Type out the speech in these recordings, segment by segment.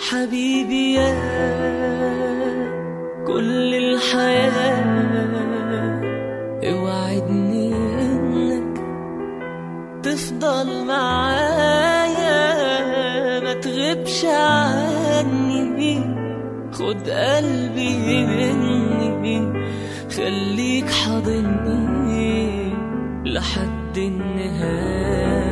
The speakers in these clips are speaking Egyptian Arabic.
حبيبي يا كل الحياة اوعدني انك تفضل معايا ما تغيبش عني خد قلبي مني خليك حاضني لحد النهاية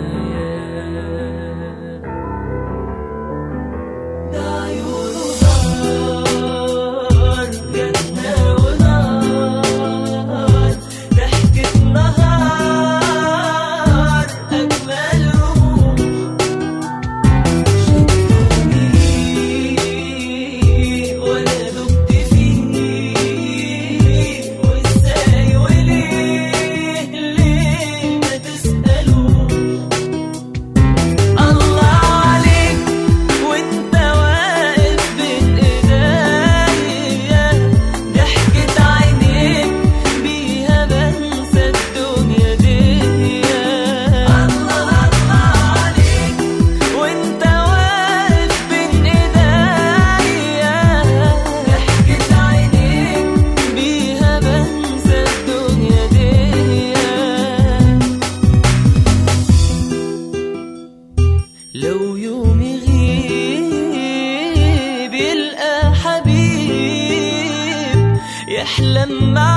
ده عيونه نار جنة ونار ضحكة نهار أجمل روح شدوني وأنا دبت فيه وإزاي وليه ليه ما تسألوش الله عليك وانت واقف بين ايديا ضحكة عينيك بيها بنسى الدنيا دي الله الله عليك وانت واقف بين ايديا ضحكة عينيك بيها بنسى الدنيا دي لو يوم يغيب يلقى حبيب يحلم معاه